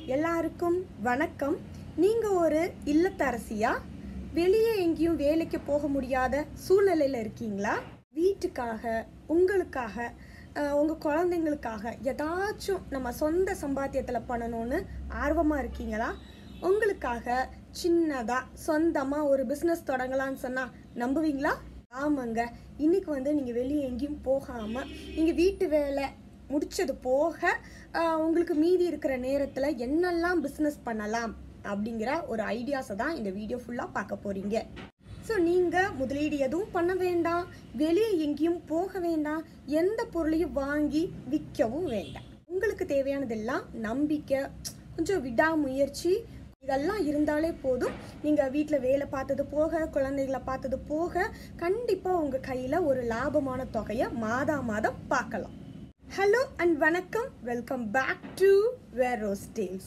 எல்லாருக்கும் வணக்கம் நீங்க ஒரு இல்லத்தரசியா வெளியே எங்கேயும் வேலைக்கு போக முடியாத சூழ்நிலையில இருக்கீங்களா வீட்டுக்காக உங்களுக்காக அஹ், உங்க குழந்தைங்களுக்காக ஏதாச்சும் நம்ம சொந்த சம்பாத்தியத்துல பண்ணணும்னு ஆர்வமா இருக்கீங்களா உங்களுக்காக சின்னதா சொந்தமா ஒரு பிசினஸ் தொடங்கலாம்னு சொன்னா நம்புவீங்களா ஆமாங்க இன்னைக்கு வந்து நீங்க வெளியே எங்கேயும் போகாம நீங்க வீட்டு வேலை முடிச்சது போக ஆஹ், உங்களுக்கு மீதி இருக்கிற நேரத்துல என்னெல்லாம் பிசினஸ் பண்ணலாம் அப்படிங்கிற ஒரு ஐடியாஸை தான் இந்த வீடியோ ஃபுல்லாக பார்க்க போறீங்க ஸோ நீங்கள் முதலீடு எதுவும் பண்ண வேண்டாம் வெளியே எங்கேயும் போக வேண்டாம் எந்த பொருளையும் வாங்கி விற்கவும் வேண்டாம் உங்களுக்கு தேவையானதெல்லாம் நம்பிக்கை கொஞ்சம் விடாமுயற்சி இதெல்லாம் இருந்தாலே போதும் நீங்கள் வீட்டில் வேலை பார்த்தது போக குழந்தைகளை பார்த்தது போக கண்டிப்பாக உங்கள் கையில் ஒரு லாபமான தொகையை மாதா மாதம் பார்க்கலாம் ஹலோ அண்ட் வணக்கம் welcome back to Vero's tales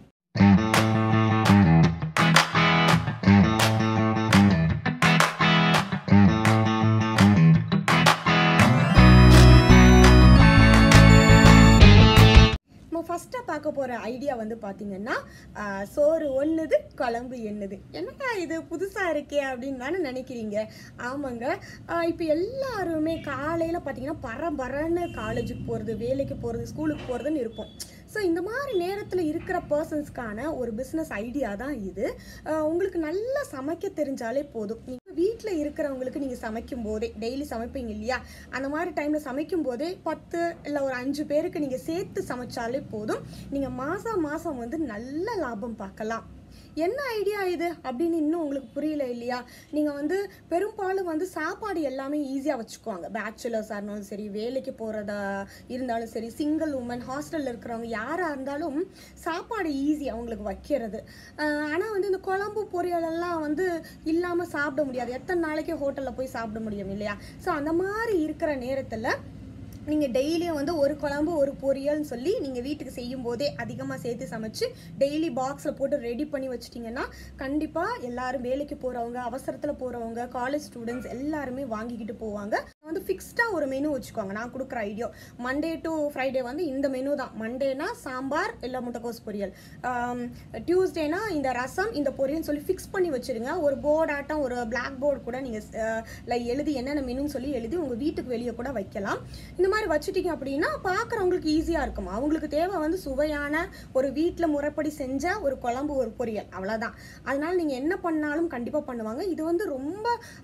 நம்ம ஃபஸ்ட்டாக பார்க்க போகிற ஐடியா வந்து பார்த்தீங்கன்னா ஆஹ், சோறு ஒன்றுது குழம்பு எண்ணுது என்னடா இது புதுசாக இருக்கே அப்படின்னு தானே நினைக்கிறீங்க ஆமாங்க இப்போ எல்லாருமே காலையில் பார்த்தீங்கன்னா பரபரன்னு காலேஜுக்கு போகிறது வேலைக்கு போகிறது ஸ்கூலுக்கு போகிறதுன்னு இருப்போம் ஸோ இந்த மாதிரி நேரத்தில் இருக்கிற பர்சன்ஸ்க்கான ஒரு பிஸ்னஸ் ஐடியா தான் இது ஆஹ், உங்களுக்கு நல்லா சமைக்க தெரிஞ்சாலே போதும் நீங்கள் வீட்டில் இருக்கிறவங்களுக்கு நீங்கள் சமைக்கும் போதே டெய்லி சமைப்பீங்க இல்லையா அந்த மாதிரி டைமில் சமைக்கும் போதே பத்து இல்லை ஒரு அஞ்சு பேருக்கு நீங்கள் சேர்த்து சமைச்சாலே போதும் நீங்கள் மாதம் மாதம் வந்து நல்ல லாபம் பார்க்கலாம் என்ன ஐடியா இது அப்படின்னு இன்னும் உங்களுக்கு புரியல இல்லையா நீங்கள் வந்து பெரும்பாலும் வந்து சாப்பாடு எல்லாமே ஈஸியாக வச்சுக்குவாங்க பேச்சுலர்ஸாக இருந்தாலும் சரி வேலைக்கு போகிறதா இருந்தாலும் சரி சிங்கிள் உமன் ஹாஸ்டலில் இருக்கிறவங்க யாராக இருந்தாலும் சாப்பாடு ஈஸி அவங்களுக்கு வைக்கிறது ஆனால் வந்து இந்த குழம்பு பொரியல் எல்லாம் வந்து இல்லாமல் சாப்பிட முடியாது எத்தனை நாளைக்கு ஹோட்டலில் போய் சாப்பிட முடியும் இல்லையா ஸோ அந்த மாதிரி இருக்கிற நேரத்தில் நீங்கள் டெய்லியும் வந்து ஒரு குழம்பு ஒரு பொரியல்னு சொல்லி நீங்கள் வீட்டுக்கு செய்யும் போதே அதிகமாக சேர்த்து சமைச்சு டெய்லி பாக்ஸில் போட்டு ரெடி பண்ணி வச்சிட்டிங்கன்னா கண்டிப்பாக எல்லாரும் வேலைக்கு போகிறவங்க அவசரத்தில் போகிறவங்க காலேஜ் ஸ்டூடெண்ட்ஸ் எல்லாருமே வாங்கிக்கிட்டு போவாங்க வந்து ஃபிக்ஸ்டாக ஒரு மெனு வச்சுக்கோங்க நான் கொடுக்குற ஐடியா மண்டே டு ஃப்ரைடே வந்து இந்த மெனு தான் மண்டேனா சாம்பார் இல்லை முட்டைக்கோஸ் பொரியல் டியூஸ்டேனா இந்த ரசம் இந்த பொரியல்னு சொல்லி ஃபிக்ஸ் பண்ணி வச்சிருங்க ஒரு போர்டு ஆட்டம் ஒரு பிளாக் போர்டு கூட நீங்கள் எழுதி என்னென்ன மெனுன்னு சொல்லி எழுதி உங்கள் வீட்டுக்கு வெளியே கூட வைக்கலாம் இந்த மாதிரி வச்சுட்டீங்க அப்படின்னா பார்க்குறவங்களுக்கு ஈஸியாக இருக்கும் அவங்களுக்கு தேவை வந்து சுவையான ஒரு வீட்டில் முறைப்படி செஞ்ச ஒரு குழம்பு ஒரு பொரியல் அவ்வளோதான் அதனால நீங்கள் என்ன பண்ணாலும் கண்டிப்பாக பண்ணுவாங்க இது வந்து ரொம்ப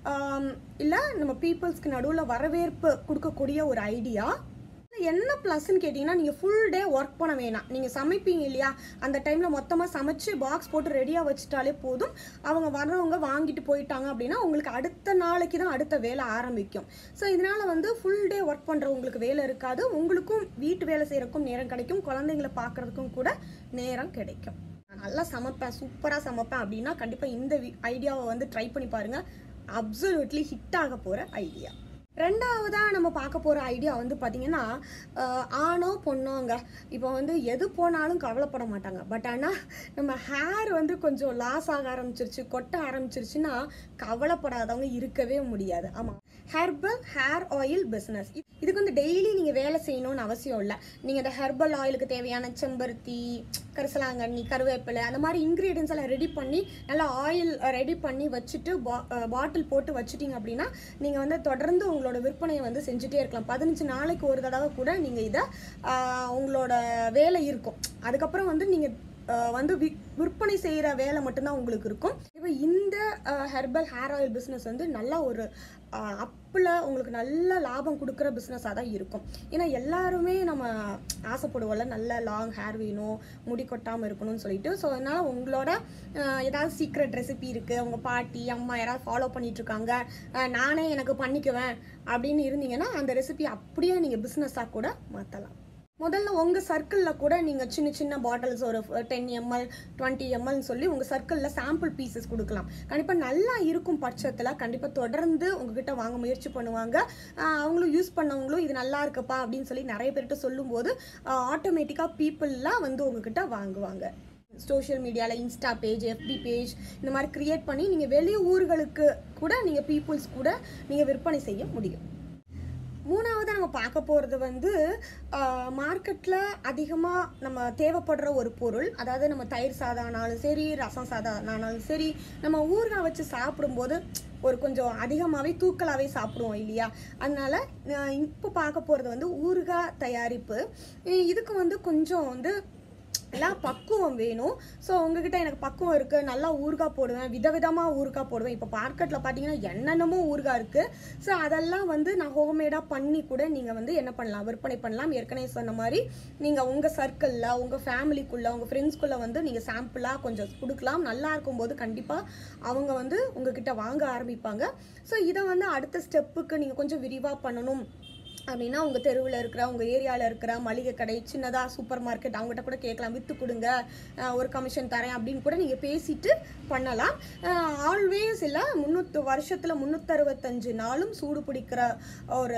இல்லை நம்ம பீப்புள்ஸ்க்கு நடுவில் வரவேற்பு கொடுக்கக்கூடிய ஒரு ஐடியா என்ன ப்ளஸ்ன்னு கேட்டிங்கன்னா நீங்கள் ஃபுல் டே ஒர்க் பண்ண வேணாம் நீங்கள் சமைப்பீங்க இல்லையா அந்த டைமில் மொத்தமாக சமைச்சு பாக்ஸ் போட்டு ரெடியாக வச்சுட்டாலே போதும் அவங்க வர்றவங்க வாங்கிட்டு போயிட்டாங்க அப்படின்னா உங்களுக்கு அடுத்த நாளைக்கு தான் அடுத்த வேலை ஆரம்பிக்கும் ஸோ இதனால் வந்து ஃபுல் டே ஒர்க் பண்ணுறவங்களுக்கு வேலை இருக்காது உங்களுக்கும் வீட்டு வேலை செய்கிறக்கும் நேரம் கிடைக்கும் குழந்தைங்களை பார்க்குறதுக்கும் கூட நேரம் கிடைக்கும் நான் நல்லா சமைப்பேன் சூப்பராக சமைப்பேன் அப்படின்னா கண்டிப்பாக இந்த ஐடியாவை வந்து ட்ரை பண்ணி பாருங்கள் அப்சல்யூட்லி ஹிட் ஆக போகிற ஐடியா ரெண்டாவதாக நம்ம பார்க்க போகிற ஐடியா வந்து பார்த்திங்கன்னா ஆஹ், ஆணோ பொண்ணோங்க இப்போ வந்து எது போனாலும் கவலைப்பட மாட்டாங்க பட் ஆனால் நம்ம ஹேர் வந்து கொஞ்சம் லாஸ் ஆக ஆரம்பிச்சிருச்சு கொட்ட ஆரம்பிச்சிருச்சுன்னா கவலைப்படாதவங்க இருக்கவே முடியாது ஆமாம் ஹெர்பல் ஹேர் ஆயில் பிஸ்னஸ் இதுக்கு வந்து டெய்லி நீங்கள் வேலை செய்யணும்னு அவசியம் இல்லை நீங்கள் இந்த ஹெர்பல் ஆயிலுக்கு தேவையான செம்பருத்தி கரிசலாங்கண்ணி கருவேப்பிலை அந்த மாதிரி இன்க்ரீடியன்ஸ் எல்லாம் ரெடி பண்ணி நல்லா ஆயில் ரெடி பண்ணி வச்சுட்டு பாட்டில் போட்டு வச்சுட்டீங்க அப்படின்னா நீங்கள் வந்து தொடர்ந்து உங்களோட விற்பனையை வந்து செஞ்சுட்டே இருக்கலாம் பதினஞ்சு நாளைக்கு ஒரு தடவை கூட நீங்கள் இதை ஆஹ், உங்களோட வேலை இருக்கும் அதுக்கப்புறம் வந்து நீங்கள் வந்து வி விற்பனை செய்கிற வேலை மட்டும்தான் உங்களுக்கு இருக்கும் இப்போ இந்த ஹெர்பல் ஹேர் ஆயில் பிஸ்னஸ் வந்து நல்ல ஒரு அப்பில் உங்களுக்கு நல்ல லாபம் கொடுக்குற பிஸ்னஸாக தான் இருக்கும் ஏன்னா எல்லாருமே நம்ம ஆசைப்படுவோம்ல நல்ல லாங் ஹேர் வேணும் முடி கொட்டாமல் இருக்கணும்னு சொல்லிட்டு ஸோ அதனால் உங்களோட அஹ், ஏதாவது சீக்ரெட் ரெசிபி இருக்குது உங்கள் பாட்டி அம்மா யாராவது ஃபாலோ பண்ணிகிட்ருக்காங்க நானே எனக்கு பண்ணிக்குவேன் அப்படின்னு இருந்தீங்கன்னா அந்த ரெசிபி அப்படியே நீங்கள் பிஸ்னஸாக கூட மாற்றலாம் முதல்ல உங்கள் சர்க்கிளில் கூட நீங்கள் சின்ன சின்ன பாட்டில்ஸ் ஒரு டென் எம்எல் டுவெண்ட்டி எம்எல்னு சொல்லி உங்கள் சர்க்கிளில் சாம்பிள் பீசஸ் கொடுக்கலாம் கண்டிப்பாக நல்லா இருக்கும் பட்சத்தில் கண்டிப்பாக தொடர்ந்து உங்ககிட்ட வாங்க முயற்சி பண்ணுவாங்க ஆஹ் அவங்களும் யூஸ் பண்ணவங்களும் இது நல்லா இருக்குப்பா அப்படின்னு சொல்லி நிறைய பேர்கிட்ட சொல்லும்போது ஆட்டோமேட்டிக்காக பீப்புளெலாம் வந்து உங்ககிட்ட வாங்குவாங்க சோஷியல் மீடியாவில் இன்ஸ்டா பேஜ் எஃபி பேஜ் இந்த மாதிரி க்ரியேட் பண்ணி நீங்கள் வெளி ஊர்களுக்கு கூட நீங்கள் பீப்புள்ஸ் கூட நீங்கள் விற்பனை செய்ய முடியும் மூணாவது நம்ம பார்க்க போகிறது வந்து மார்க்கெட்டில் அதிகமாக நம்ம தேவைப்படுற ஒரு பொருள் அதாவது நம்ம தயிர் சாதம் ஆனாலும் சரி ரசம் சாதம் ஆனாலும் சரி நம்ம ஊறுகாய் வச்சு சாப்பிடும்போது ஒரு கொஞ்சம் அதிகமாகவே தூக்கலாகவே சாப்பிடுவோம் இல்லையா அதனால நான் இப்போ பார்க்க போகிறது வந்து ஊறுகாய் தயாரிப்பு இ- இதுக்கு வந்து கொஞ்சம் வந்து எல்லாம் பக்குவம் வேணும் ஸோ உங்ககிட்ட எனக்கு பக்குவம் இருக்குது நல்லா ஊறுகாய் போடுவேன் விதவிதமாக ஊறுகாய் போடுவேன் இப்போ மார்க்கெட்டில் பார்த்தீங்கன்னா என்னென்னமோ ஊறுகாய் இருக்குது ஸோ அதெல்லாம் வந்து நான் ஹோம்மேடாக பண்ணி கூட நீங்கள் வந்து என்ன பண்ணலாம் விற்பனை பண்ணலாம் ஏற்கனவே சொன்ன மாதிரி நீங்கள் உங்கள் சர்க்கிளில் உங்கள் ஃபேமிலிக்குள்ளே உங்கள் ஃப்ரெண்ட்ஸ்குள்ளே வந்து நீங்கள் சாம்பிளாக கொஞ்சம் கொடுக்கலாம் நல்லா இருக்கும்போது கண்டிப்பாக அவங்க வந்து உங்ககிட்ட வாங்க ஆரம்பிப்பாங்க ஸோ இதை வந்து அடுத்த ஸ்டெப்புக்கு நீங்கள் கொஞ்சம் விரிவாக பண்ணணும் அப்படின்னா உங்கள் தெருவில் இருக்கிற உங்கள் ஏரியாவில் இருக்கிற மளிகை கடை சின்னதாக சூப்பர் மார்க்கெட் அவங்ககிட்ட கூட கேட்கலாம் விற்று கொடுங்க அஹ் ஒரு கமிஷன் தரேன் அப்படின்னு கூட நீங்கள் பேசிட்டு பண்ணலாம் ஆல்வேஸ் இல்லை முந்நூற்று வருஷத்தில் முந்நூற்றறுபத்தஞ்சு நாளும் சூடு பிடிக்கிற ஒரு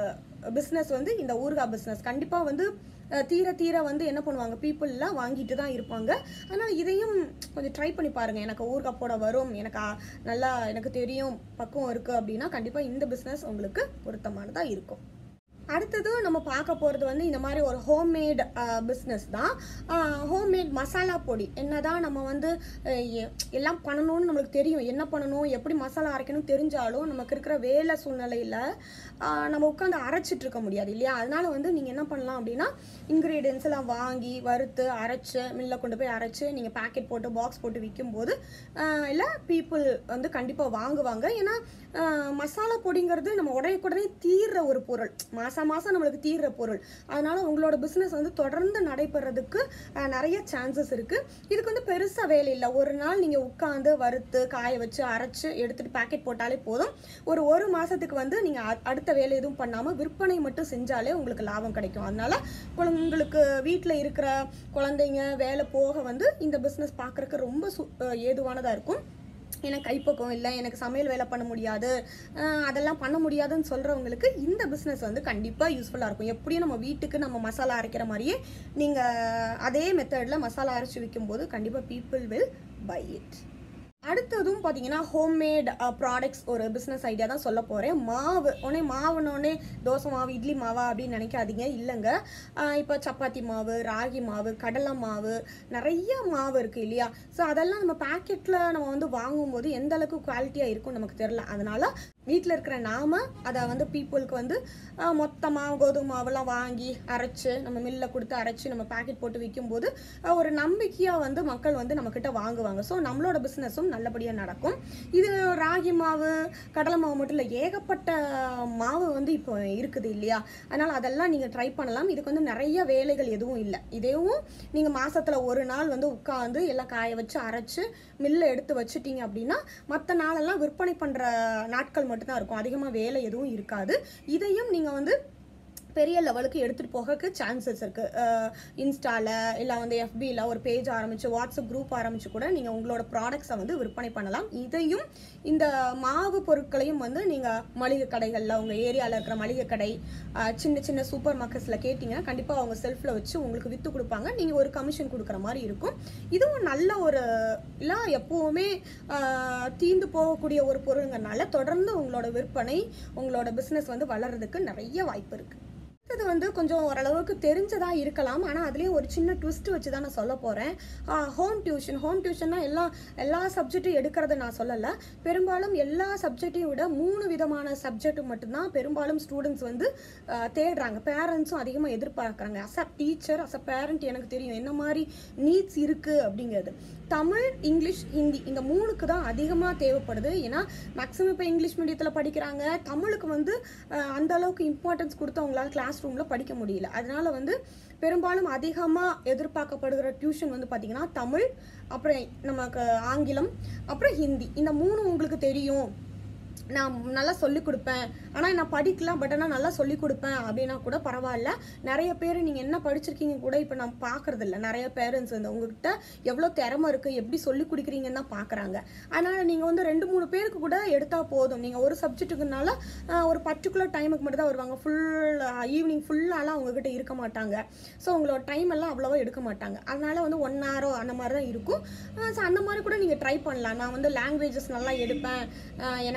பிஸ்னஸ் வந்து இந்த ஊறுகாய் பிஸ்னஸ் கண்டிப்பாக வந்து அஹ் தீர தீர வந்து என்ன பண்ணுவாங்க பீப்புளெலாம் வாங்கிட்டு தான் இருப்பாங்க அதனால் இதையும் கொஞ்சம் ட்ரை பண்ணி பாருங்கள் எனக்கு ஊறுகாய் போட வரும் எனக்கு அ- நல்லா எனக்கு தெரியும் பக்குவம் இருக்குது அப்படின்னா கண்டிப்பாக இந்த பிஸ்னஸ் உங்களுக்கு பொருத்தமானதாக இருக்கும் அடுத்தது நம்ம பார்க்க போகிறது வந்து இந்த மாதிரி ஒரு ஹோம்மேட் பிஸ்னஸ் தான் ஹோம்மேட் மசாலா பொடி என்னதான் நம்ம வந்து அஹ், எ- எல்லாம் பண்ணணும்னு நம்மளுக்கு தெரியும் என்ன பண்ணணும் எப்படி மசாலா அரைக்கணும் தெரிஞ்சாலும் நமக்கு இருக்கிற வேலை சூழ்நிலையில் நம்ம உட்காந்து அரைச்சிட்டு இருக்க முடியாது இல்லையா அதனால வந்து நீங்கள் என்ன பண்ணலாம் அப்படின்னா இன்க்ரீடியன்ஸ் எல்லாம் வாங்கி வறுத்து அரைச்சு மில்ல கொண்டு போய் அரைச்சு நீங்கள் பேக்கெட் போட்டு பாக்ஸ் போட்டு விற்கும்போது இல்லை பீப்புள் வந்து கண்டிப்பாக வாங்குவாங்க ஏன்னா ஆஹ் மசாலா பொடிங்கிறது நம்ம உடனே தீர்ற ஒரு பொருள் மாசம் மாசம் நம்மளுக்கு தீர்ற பொருள் அதனால உங்களோட பிஸ்னஸ் வந்து தொடர்ந்து நடைபெறதுக்கு ஆஹ் நிறைய சான்சஸ் இருக்கு இதுக்கு வந்து பெருசா வேலை இல்லை ஒரு நாள் நீங்க உட்காந்து வறுத்து காய வச்சு அரைச்சு எடுத்துட்டு பேக்கெட் போட்டாலே போதும் ஒரு ஒரு மாசத்துக்கு வந்து நீங்க அ- அடுத்த வேலை எதுவும் பண்ணாம விற்பனை மட்டும் செஞ்சாலே உங்களுக்கு லாபம் கிடைக்கும் அதனால குழ- உங்களுக்கு வீட்டில் இருக்கிற குழந்தைங்க வேலை போக வந்து இந்த பிஸ்னஸ் பார்க்கறதுக்கு ரொம்ப சு ஆஹ் ஏதுவானதா இருக்கும் எனக்கு கைப்பக்கம் இல்லை எனக்கு சமையல் வேலை பண்ண முடியாது அஹ் அதெல்லாம் பண்ண முடியாதுன்னு சொல்கிறவங்களுக்கு இந்த பிஸ்னஸ் வந்து கண்டிப்பாக யூஸ்ஃபுல்லாக இருக்கும் எப்படியும் நம்ம வீட்டுக்கு நம்ம மசாலா அரைக்கிற மாதிரியே நீங்கள் அதே மெத்தடில் மசாலா அரைச்சி விற்கும்போது கண்டிப்பாக பீப்புள் வில் பை இட் அடுத்ததும் பார்த்தீங்கன்னா ஹோம்மேட் ப்ராடக்ட்ஸ் ஒரு பிஸ்னஸ் ஐடியா தான் சொல்ல போகிறேன் மாவு உடனே மாவுனோடனே தோசை மாவு இட்லி மாவா அப்படின்னு நினைக்காதீங்க இல்லைங்க இப்போ சப்பாத்தி மாவு ராகி மாவு கடலை மாவு நிறைய மாவு இருக்குது இல்லையா ஸோ அதெல்லாம் நம்ம பேக்கெட்டில் நம்ம வந்து வாங்கும்போது எந்த அளவுக்கு குவாலிட்டியாக இருக்கும் நமக்கு தெரில அதனால வீட்டில் இருக்கிற நாம அதை வந்து பீப்புளுக்கு வந்து மொத்தமாக கோதுமை மாவெல்லாம் வாங்கி அரைச்சு நம்ம மில்ல கொடுத்து அரைச்சு நம்ம பேக்கெட் போட்டு விற்கும்போது அஹ், ஒரு நம்பிக்கையாக வந்து மக்கள் வந்து நம்மக்கிட்ட வாங்குவாங்க ஸோ நம்மளோட பிஸ்னஸும் நல்லபடியாக நடக்கும் இது ராகி மாவு கடலை மாவு மட்டும் இல்லை ஏகப்பட்ட மாவு வந்து இப்போ இருக்குது இல்லையா அதனால் அதெல்லாம் நீங்கள் ட்ரை பண்ணலாம் இதுக்கு வந்து நிறைய வேலைகள் எதுவும் இல்லை இதையும் நீங்கள் மாசத்துல ஒரு நாள் வந்து உட்காந்து எல்லாம் காய வச்சு அரைச்சு மில்ல எடுத்து வச்சுட்டீங்க அப்படின்னா மற்ற நாளெல்லாம் விற்பனை பண்ணுற நாட்கள் மட்டும்தான் இருக்கும் அதிகமாக வேலை எதுவும் இருக்காது இதையும் நீங்கள் வந்து பெரிய லெவலுக்கு எடுத்துகிட்டு போகக்கு சான்சஸ் இருக்குது இன்ஸ்டாவில் இல்லை வந்து எஃபியில் ஒரு பேஜ் ஆரம்பித்து வாட்ஸ்அப் குரூப் ஆரம்பித்து கூட நீங்கள் உங்களோட ப்ராடக்ட்ஸை வந்து விற்பனை பண்ணலாம் இதையும் இந்த மாவு பொருட்களையும் வந்து நீங்கள் மளிகை கடைகளில் உங்கள் ஏரியாவில் இருக்கிற மளிகை கடை அஹ், சின்ன சின்ன சூப்பர் மார்க்கெட்ஸில் கேட்டிங்கன்னா கண்டிப்பாக அவங்க செல்ஃபில் வச்சு உங்களுக்கு விற்று கொடுப்பாங்க நீங்கள் ஒரு கமிஷன் கொடுக்குற மாதிரி இருக்கும் இதுவும் நல்ல ஒரு இல்லை எப்போவுமே அஹ், தீந்து போகக்கூடிய ஒரு பொருளுங்கிறனால தொடர்ந்து உங்களோட விற்பனை உங்களோட பிஸ்னஸ் வந்து வளர்றதுக்கு நிறைய வாய்ப்பு இருக்குது இது வந்து கொஞ்சம் ஓரளவுக்கு தெரிஞ்சதா இருக்கலாம் ஆனால் அதுலேயும் ஒரு சின்ன ட்விஸ்ட் வச்சு தான் நான் சொல்ல போகிறேன் ஹோம் டியூஷன் ஹோம் டியூஷன்னா எல்லா எல்லா சப்ஜெக்ட்டும் எடுக்கிறத நான் சொல்லலை பெரும்பாலும் எல்லா சப்ஜெக்டையும் விட மூணு விதமான சப்ஜெக்ட் மட்டும்தான் பெரும்பாலும் ஸ்டூடெண்ட்ஸ் வந்து ஆஹ், தேடுறாங்க பேரண்ட்ஸும் அதிகமாக எதிர்பார்க்குறாங்க as a teacher as a parent எனக்கு தெரியும் என்ன மாதிரி நீட்ஸ் இருக்குது அப்படிங்கிறது தமிழ் இங்கிலீஷ் ஹிந்தி இந்த மூணுக்கு தான் அதிகமாக தேவைப்படுது ஏன்னா மேக்ஸிமம் இப்போ இங்கிலீஷ் மீடியத்தில் படிக்கிறாங்க தமிழுக்கு வந்து அஹ், அந்த அளவுக்கு இம்பார்ட்டன்ஸ் கொடுத்து அவங்களால கிளாஸ் ரூமில் படிக்க முடியல அதனால வந்து பெரும்பாலும் அதிகமாக எதிர்பார்க்கப்படுகிற டியூஷன் வந்து பார்த்தீங்கன்னா தமிழ் அப்புறம் நமக்கு ஆங்கிலம் அப்புறம் ஹிந்தி இந்த மூணு உங்களுக்கு தெரியும் நான் நல்லா சொல்லிக் கொடுப்பேன் ஆனால் நான் படிக்கலாம் பட் ஆனால் நல்லா சொல்லிக் கொடுப்பேன் அப்படின்னா கூட பரவாயில்ல நிறைய பேர் நீங்கள் என்ன படிச்சிருக்கீங்க கூட இப்போ நான் பார்க்கறது இல்ல நிறைய பேரண்ட்ஸ் வந்து உங்ககிட்ட எவ்வளோ திறமை இருக்குது எப்படி சொல்லிக் கொடுக்குறீங்கன்னு தான் பார்க்குறாங்க அதனால் நீங்கள் வந்து ரெண்டு மூணு பேருக்கு கூட எடுத்தால் போதும் நீங்கள் ஒரு சப்ஜெக்ட்டுக்குனால ஒரு பர்டிகுலர் டைமுக்கு மட்டும் தான் வருவாங்க ஃபுல் ஈவினிங் ஃபுல்லாலாம் உங்ககிட்ட இருக்க மாட்டாங்க ஸோ உங்களோட டைம் எல்லாம் அவ்வளோவா எடுக்க மாட்டாங்க அதனால வந்து ஒன் ஹவரோ அந்த மாதிரி தான் இருக்கும் ஸோ அந்த மாதிரி கூட நீங்கள் ட்ரை பண்ணலாம் நான் வந்து லாங்குவேஜஸ் நல்லா எடுப்பேன் அஹ் எனக்கு நல்ல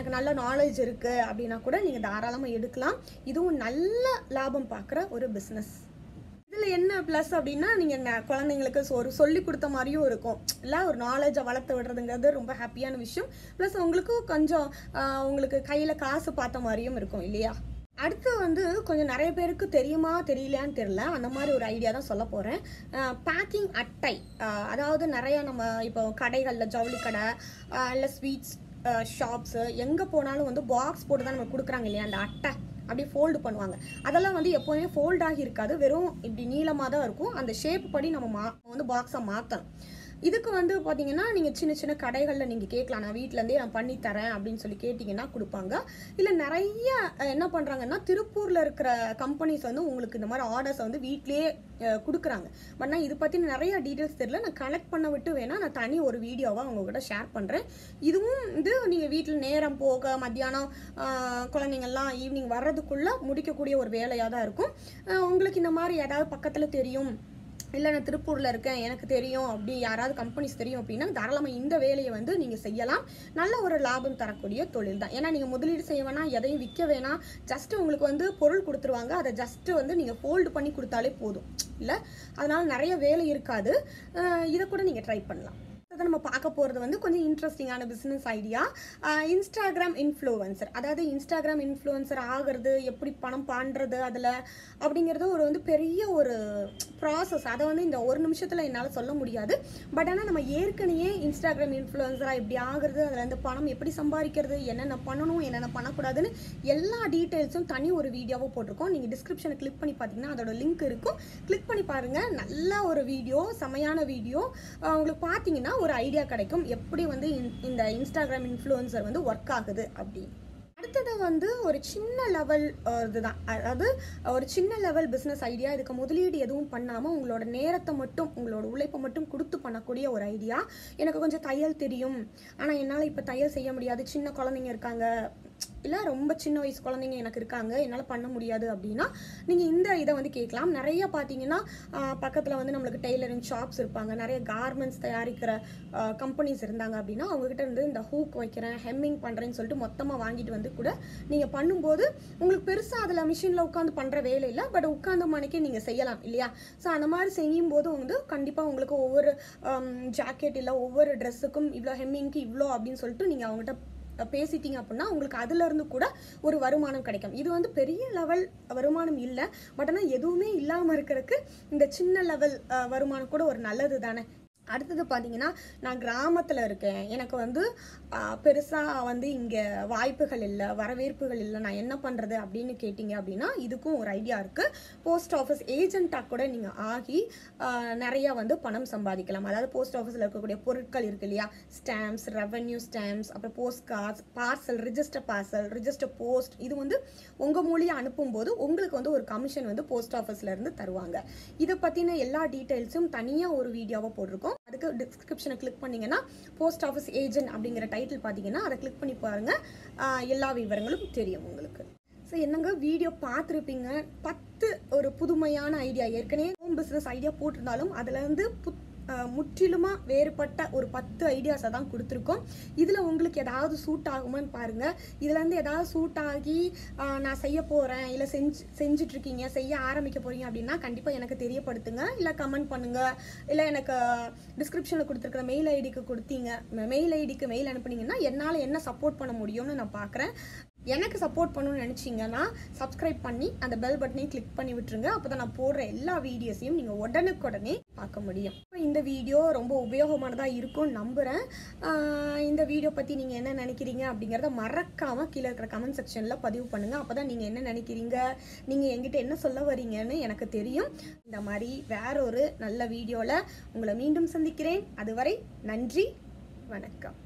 நாலேஜ் இருக்குது அப்படின்னா கூட நீங்கள் தாராளமாக எடுக்கலாம் இதுவும் நல்ல லாபம் பார்க்குற ஒரு பிஸ்னஸ் இதில் என்ன ப்ளஸ் அப்படின்னா நீங்கள் குழந்தைங்களுக்கு so ஒரு சொல்லி கொடுத்த மாதிரியும் இருக்கும் இல்லை ஒரு நாலேஜை வளர்த்து விடுறதுங்கிறது ரொம்ப ஹாப்பியான விஷயம் ப்ளஸ் உங்களுக்கு கொஞ்சம் ஆஹ், உங்களுக்கு கையில் காசு பார்த்த மாதிரியும் இருக்கும் இல்லையா அடுத்து வந்து கொஞ்சம் நிறைய பேருக்கு தெரியுமா தெரியலையான்னு தெரியல அந்த மாதிரி ஒரு ஐடியா தான் சொல்ல போகிறேன் பேக்கிங் அட்டை ஆஹ், அதாவது நிறைய நம்ம இப்போ கடைகளில் ஜவுளி கடை இல்லை ஸ்வீட்ஸ் ஷாப்ஸு எங்கே போனாலும் வந்து பாக்ஸ் போட்டு தான் நம்ம கொடுக்குறாங்க இல்லையா அந்த அட்டை அப்படியே ஃபோல்டு பண்ணுவாங்க அதெல்லாம் வந்து எப்போவுமே ஃபோல்ட் ஆகி இருக்காது வெறும் இப்படி நீளமாக தான் இருக்கும் அந்த ஷேப் படி நம்ம மா வந்து பாக்ஸை மாற்றணும் இதுக்கு வந்து பார்த்தீங்கன்னா நீங்கள் சின்ன சின்ன கடைகளில் நீங்கள் கேட்கலாம் நான் வீட்டிலேருந்தே நான் பண்ணி தரேன் அப்படின்னு சொல்லி கேட்டிங்கன்னா கொடுப்பாங்க இல்லை நிறைய அஹ், என்ன பண்ணுறாங்கன்னா திருப்பூரில் இருக்கிற கம்பெனிஸ் வந்து உங்களுக்கு இந்த மாதிரி ஆர்டர்ஸை வந்து வீட்லேயே கொடுக்குறாங்க பட் நான் இது பற்றி நிறைய டீட்டெயில்ஸ் தெரியல நான் கனெக்ட் பண்ண விட்டு வேணால் நான் தனி ஒரு வீடியோவாக உங்ககிட்ட ஷேர் பண்ணுறேன் இதுவும் இது நீங்கள் வீட்டில் நேரம் போக மத்தியானம் ஆஹ், குழந்தைங்கள்லாம் ஈவினிங் வர்றதுக்குள்ளே முடிக்கக்கூடிய ஒரு வேலையாக தான் இருக்கும் ஆஹ், உங்களுக்கு இந்த மாதிரி ஏதாவது பக்கத்தில் தெரியும் இல்லை நான் திருப்பூரில் இருக்கேன் எனக்கு தெரியும் அப்படி யாராவது கம்பெனிஸ் தெரியும் அப்படின்னா தாராளமாக இந்த வேலையை வந்து நீங்கள் செய்யலாம் நல்ல ஒரு லாபம் தரக்கூடிய தொழில் தான் ஏன்னா நீங்கள் முதலீடு செய்ய வேணாம் எதையும் விற்க வேணாம் ஜஸ்ட் உங்களுக்கு வந்து பொருள் கொடுத்துருவாங்க அதை ஜஸ்ட் வந்து நீங்கள் ஃபோல்டு பண்ணி கொடுத்தாலே போதும் இல்லை அதனால நிறைய வேலை இருக்காது அஹ் இதை கூட நீங்கள் ட்ரை பண்ணலாம் அதை நம்ம பார்க்க போகிறது வந்து கொஞ்சம் இன்ட்ரெஸ்டிங்கான பிஸ்னஸ் ஐடியா இன்ஸ்டாகிராம் இன்ஃப்ளூவன்சர் அதாவது இன்ஸ்டாகிராம் இன்ஃப்ளூவன்சர் ஆகிறது எப்படி பணம் பண்ணுறது அதில் அப்படிங்கிறது ஒரு வந்து பெரிய ஒரு ப்ராசஸ் அதை வந்து இந்த ஒரு நிமிஷத்தில் என்னால் சொல்ல முடியாது பட் ஆனால் நம்ம ஏற்கனவே இன்ஸ்டாகிராம் இன்ஃப்ளூவன்சராக எப்படி ஆகுறது அதில் இருந்து பணம் எப்படி சம்பாதிக்கிறது என்னென்ன பண்ணணும் என்னென்ன பண்ணக்கூடாதுன்னு எல்லா டீட்டெயில்ஸும் தனி ஒரு வீடியோவாக போட்டிருக்கோம் நீங்கள் டிஸ்கிரிப்ஷனை கிளிக் பண்ணி பார்த்தீங்கன்னா அதோட லிங்க் இருக்கும் கிளிக் பண்ணி பாருங்கள் நல்ல ஒரு வீடியோ செமையான வீடியோ உங்களுக்கு பார்த்தீங்கன்னா ஒரு ஐடியா கிடைக்கும் எப்படி வந்து இந்த- இந்த இன்ஸ்டாகிராம் இன்ஃப்ளூயன்சர் வந்து ஒர்க் ஆகுது அப்படின்னு அடுத்தது வந்து ஒரு சின்ன லெவல் இதுதான் அதாவது ஒரு சின்ன லெவல் பிஸ்னஸ் ஐடியா இதுக்கு முதலீடு எதுவும் பண்ணாமல் உங்களோட நேரத்தை மட்டும் உங்களோட உழைப்பை மட்டும் கொடுத்து பண்ணக்கூடிய ஒரு ஐடியா எனக்கு கொஞ்சம் தையல் தெரியும் ஆனால் என்னால் இப்போ தையல் செய்ய முடியாது சின்ன குழந்தைங்க இருக்காங்க இல்லை ரொம்ப சின்ன வயசு குழந்தைங்க எனக்கு இருக்காங்க என்னால் பண்ண முடியாது அப்படின்னா நீங்கள் இந்த இதை வந்து கேட்கலாம் நிறைய பார்த்தீங்கன்னா பக்கத்தில் வந்து நம்மளுக்கு டெய்லரிங் ஷாப்ஸ் இருப்பாங்க நிறைய கார்மெண்ட்ஸ் தயாரிக்கிற கம்பெனிஸ் இருந்தாங்க அப்படின்னா அவங்ககிட்ட இருந்து இந்த ஹூக் வைக்கிறேன் ஹெம்மிங் பண்ணுறேன்னு சொல்லிட்டு மொத்தமாக வாங்கிட்டு வந்து கூட நீங்கள் பண்ணும்போது உங்களுக்கு பெருசாக அதில் மிஷினில் உட்காந்து பண்ணுற வேலை இல்லை பட் உட்காந்த மணிக்கே நீங்கள் செய்யலாம் இல்லையா ஸோ அந்த மாதிரி செய்யும் போது வந்து கண்டிப்பாக உங்களுக்கு ஒவ்வொரு ஜாக்கெட் இல்லை ஒவ்வொரு ட்ரெஸ்ஸுக்கும் இவ்வளோ ஹெம்மிங்க்கு இவ்வளோ அப்படின்னு சொல்லிட்டு நீங்கள் அவங்ககிட்ட பேசிட்டீங்க அப்படின்னா உங்களுக்கு அதுல இருந்து கூட ஒரு வருமானம் கிடைக்கும் இது வந்து பெரிய லெவல் வருமானம் இல்லை பட் ஆனால் எதுவுமே இல்லாமல் இருக்கிறதுக்கு இந்த சின்ன லெவல் வருமானம் கூட ஒரு நல்லது தானே அடுத்தது பார்த்தீங்கன்னா நான் கிராமத்தில் இருக்கேன் எனக்கு வந்து பெருசாக வந்து இங்கே வாய்ப்புகள் இல்லை வரவேற்புகள் இல்லை நான் என்ன பண்ணுறது அப்படின்னு கேட்டிங்க அப்படின்னா இதுக்கும் ஒரு ஐடியா இருக்குது போஸ்ட் ஆஃபீஸ் ஏஜென்ட்டாக கூட நீங்கள் ஆகி ஆஹ், நிறையா வந்து பணம் சம்பாதிக்கலாம் அதாவது போஸ்ட் ஆஃபீஸில் இருக்கக்கூடிய பொருட்கள் இருக்கு இல்லையா ஸ்டாம்ப்ஸ் ரெவென்யூ ஸ்டாம்ப்ஸ் அப்புறம் post cards parcel register parcel register post இது வந்து உங்கள் மூலியம் அனுப்பும்போது உங்களுக்கு வந்து ஒரு கமிஷன் வந்து போஸ்ட் ஆஃபீஸ்ல இருந்து தருவாங்க இதை பற்றின எல்லா டீட்டெயில்ஸும் தனியாக ஒரு வீடியோவாக போட்டிருக்கோம் அதுக்கு டிஸ்கிரிப்ஷனை கிளிக் பண்ணீங்கன்னா போஸ்ட் ஆஃபீஸ் ஏஜென்ட் அப்படிங்கிற டைட்டில் பார்த்தீங்கன்னா அதை கிளிக் பண்ணி பாருங்கள் ஆஹ் எல்லா விவரங்களும் தெரியும் உங்களுக்கு ஸோ என்னங்க வீடியோ பார்த்துருப்பீங்க பத்து ஒரு புதுமையான ஐடியா ஏற்கனவே ஹோம் பிஸ்னஸ் ஐடியா போட்டிருந்தாலும் அதுல இருந்து புத் ஆஹ் முற்றிலுமா வேறுபட்ட ஒரு பத்து ஐடியாஸை தான் கொடுத்துருக்கோம் இதில் உங்களுக்கு ஏதாவது சூட் ஆகுமான்னு பாருங்கள் இதுலேருந்து ஏதாவது சூட் ஆகி ஆஹ் நான் செய்ய போகிறேன் இல்லை செஞ்சு செஞ்சுட்டு இருக்கீங்க செய்ய ஆரம்பிக்க போகிறீங்க அப்படின்னா கண்டிப்பாக எனக்கு தெரியப்படுத்துங்க இல்லை கமெண்ட் பண்ணுங்கள் இல்லை எனக்கு டிஸ்கிரிப்ஷனில் கொடுத்துருக்குற மெயில் ஐடிக்கு கொடுத்தீங்க மெயில் ஐடிக்கு மெயில் அனுப்புனீங்கன்னா என்னால் என்ன சப்போர்ட் பண்ண முடியும்னு நான் பார்க்குறேன் எனக்கு சப்போர்ட் பண்ணணும்னு நினச்சிங்கன்னா சப்ஸ்கிரைப் பண்ணி அந்த பெல் பட்டனையும் கிளிக் பண்ணி விட்டுருங்க அப்போ தான் நான் போடுற எல்லா வீடியோஸையும் நீங்கள் உடனுக்குடனே பார்க்க முடியும் இப்ப இந்த வீடியோ ரொம்ப உபயோகமானதாக இருக்கும்னு நம்புகிறேன் ஆஹ் இந்த வீடியோ பற்றி நீங்கள் என்ன நினைக்கிறீங்க அப்படிங்கிறத மறக்காமல் கீழே இருக்கிற கமெண்ட் செக்ஷனில் பதிவு பண்ணுங்கள் அப்போ தான் நீங்கள் என்ன நினைக்கிறீங்க நீங்கள் என்கிட்ட என்ன சொல்ல வரீங்கன்னு எனக்கு தெரியும் இந்த மாதிரி வேற ஒரு நல்ல வீடியோவில் உங்களை மீண்டும் சந்திக்கிறேன் அதுவரை நன்றி வணக்கம்